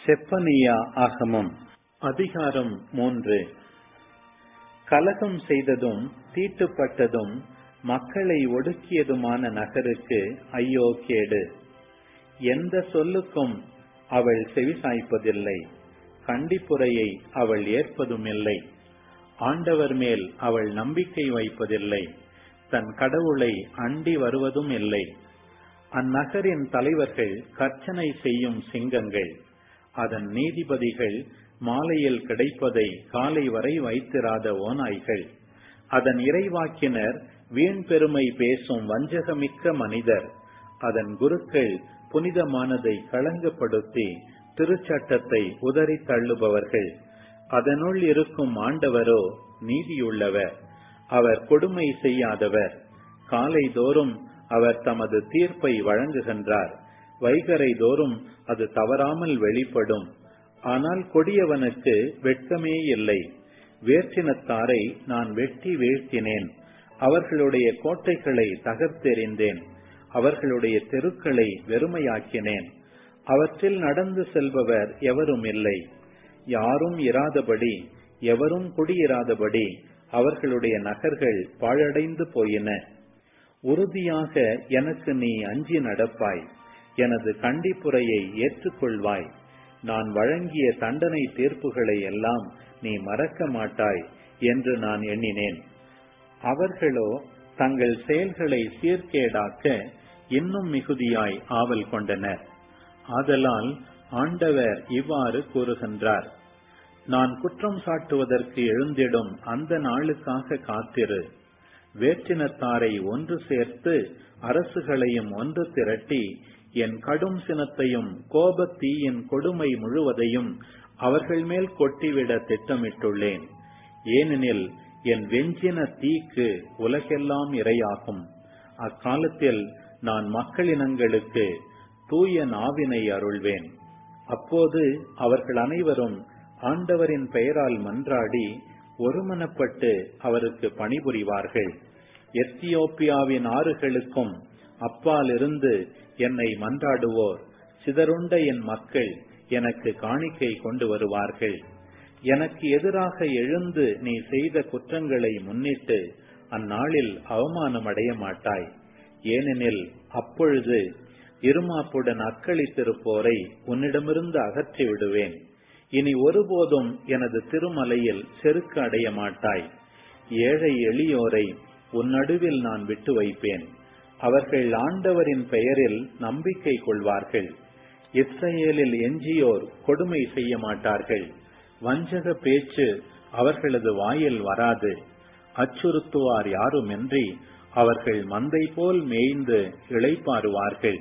செப்பனியா ஆகமம் அதிகாரம் மூன்று கலகம் செய்ததும் தீட்டுப்பட்டதும் மக்களை ஒடுக்கியதுமான நகருக்கு ஐயோ கேடு எந்த சொல்லுக்கும் அவள் செவிசாய்ப்பதில்லை கண்டிப்புரையை அவள் ஏற்பதுமில்லை ஆண்டவர் மேல் அவள் நம்பிக்கை வைப்பதில்லை தன் கடவுளை அண்டி வருவதும் இல்லை அந்நகரின் தலைவர்கள் கர்ச்சனை செய்யும் சிங்கங்கள் அதன் நீதிபதிகள் மாலையில் கிடைப்பதை காலை வரை வைத்திராத ஓநாய்கள் அதன் இறைவாக்கினர் வீண் பெருமை பேசும் வஞ்சகமிக்க மனிதர் அதன் குருக்கள் புனிதமானதை களங்கப்படுத்தி திருச்சட்டத்தை உதறி தள்ளுபவர்கள் அதனுள் இருக்கும் ஆண்டவரோ நீதியுள்ளவர் அவர் கொடுமை செய்யாதவர் காலை தோறும் அவர் தமது தீர்ப்பை வழங்குகின்றார் வைகரை தோறும் அது தவறாமல் வெளிப்படும் ஆனால் கொடியவனுக்கு வெட்கமே இல்லை வேற்றினத்தாரை நான் வெட்டி வீழ்த்தினேன் அவர்களுடைய கோட்டைகளை தகர்த்தெறிந்தேன் அவர்களுடைய தெருக்களை வெறுமையாக்கினேன் அவற்றில் நடந்து செல்பவர் எவரும் இல்லை யாரும் இராதபடி எவரும் குடியிராதபடி அவர்களுடைய நகர்கள் பாழடைந்து போயின உறுதியாக எனக்கு நீ அஞ்சி நடப்பாய் எனது கண்டிப்புரையை ஏற்றுக்கொள்வாய் நான் வழங்கிய தண்டனை தீர்ப்புகளை எல்லாம் நீ மறக்க மாட்டாய் என்று நான் எண்ணினேன் அவர்களோ தங்கள் செயல்களை சீர்கேடாக்க இன்னும் மிகுதியாய் ஆவல் கொண்டனர் ஆதலால் ஆண்டவர் இவ்வாறு கூறுகின்றார் நான் குற்றம் சாட்டுவதற்கு எழுந்திடும் அந்த நாளுக்காக காத்திரு வேற்றினத்தாரை ஒன்று சேர்த்து அரசுகளையும் ஒன்று திரட்டி என் கடும் சினத்தையும் கோபத்தீயின் கொடுமை முழுவதையும் அவர்கள் மேல் கொட்டிவிட திட்டமிட்டுள்ளேன் ஏனெனில் என் வெஞ்சின தீக்கு உலகெல்லாம் இரையாகும் அக்காலத்தில் நான் மக்களினங்களுக்கு தூய நாவினை அருள்வேன் அப்போது அவர்கள் அனைவரும் ஆண்டவரின் பெயரால் மன்றாடி ஒருமனப்பட்டு அவருக்கு பணிபுரிவார்கள் எத்தியோப்பியாவின் ஆறுகளுக்கும் அப்பால் இருந்து என்னை மன்றாடுவோர் சிதறுண்ட என் மக்கள் எனக்கு காணிக்கை கொண்டு வருவார்கள் எனக்கு எதிராக எழுந்து நீ செய்த குற்றங்களை முன்னிட்டு அந்நாளில் அவமானம் அடைய மாட்டாய் ஏனெனில் அப்பொழுது இருமாப்புடன் அக்களித்திருப்போரை உன்னிடமிருந்து அகற்றி விடுவேன் இனி ஒருபோதும் எனது திருமலையில் செருக்கு அடைய மாட்டாய் ஏழை எளியோரை உன் நடுவில் நான் விட்டு வைப்பேன் அவர்கள் ஆண்டவரின் பெயரில் நம்பிக்கை கொள்வார்கள் இஸ்ரேலில் எஞ்சியோர் கொடுமை செய்ய மாட்டார்கள் வஞ்சக பேச்சு அவர்களது வாயில் வராது அச்சுறுத்துவார் யாருமின்றி அவர்கள் மந்தை போல் மேய்ந்து இளைப்பாறுவார்கள்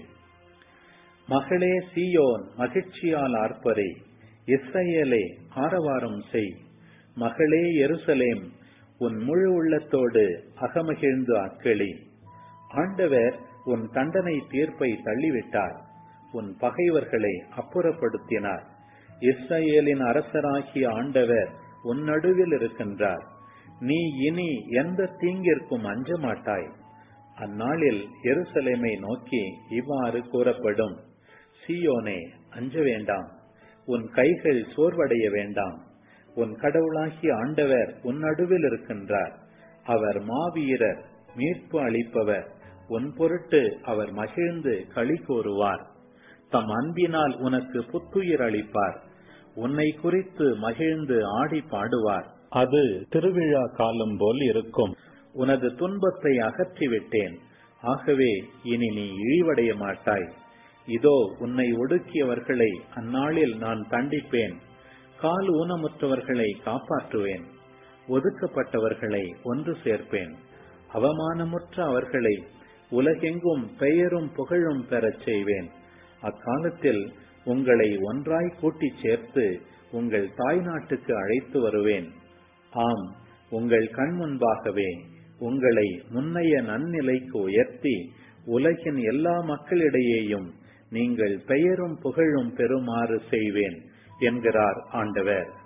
மகளே சியோன் மகிழ்ச்சியால் ஆர்ப்பரே இஸ்ரேலே ஆரவாரம் செய் மகளே எருசலேம் உன் முழு உள்ளத்தோடு அகமகிழ்ந்து அக்களி ஆண்டவர் உன் தண்டனை தீர்ப்பை தள்ளிவிட்டார் உன் பகைவர்களை அப்புறப்படுத்தினார் இஸ்ரேலின் அரசராகிய ஆண்டவர் உன் நடுவில் இருக்கின்றார் நீ இனி எந்த தீங்கிற்கும் அஞ்ச மாட்டாய் அந்நாளில் எருசலேமை நோக்கி இவ்வாறு கூறப்படும் சியோனே அஞ்ச வேண்டாம் உன் கைகள் சோர்வடைய வேண்டாம் உன் கடவுளாகிய ஆண்டவர் உன் நடுவில் இருக்கின்றார் அவர் மாவீரர் மீட்பு அளிப்பவர் உன் பொருட்டு அவர் மகிழ்ந்து களி கூறுவார் தம் அன்பினால் உனக்கு புத்துயிர் அளிப்பார் உன்னை குறித்து மகிழ்ந்து ஆடி பாடுவார் அது திருவிழா காலம் போல் இருக்கும் உனது துன்பத்தை அகற்றிவிட்டேன் ஆகவே இனி நீ இழிவடைய மாட்டாய் இதோ உன்னை ஒடுக்கியவர்களை அந்நாளில் நான் தண்டிப்பேன் கால் ஊனமுற்றவர்களை காப்பாற்றுவேன் ஒதுக்கப்பட்டவர்களை ஒன்று சேர்ப்பேன் அவமானமுற்ற அவர்களை உலகெங்கும் பெயரும் புகழும் பெறச் செய்வேன் அக்காலத்தில் உங்களை ஒன்றாய் கூட்டிச் சேர்த்து உங்கள் தாய் நாட்டுக்கு அழைத்து வருவேன் ஆம் உங்கள் கண் முன்பாகவே உங்களை முன்னைய நன்னிலைக்கு உயர்த்தி உலகின் எல்லா மக்களிடையேயும் நீங்கள் பெயரும் புகழும் பெறுமாறு செய்வேன் என்கிறார் ஆண்டவர்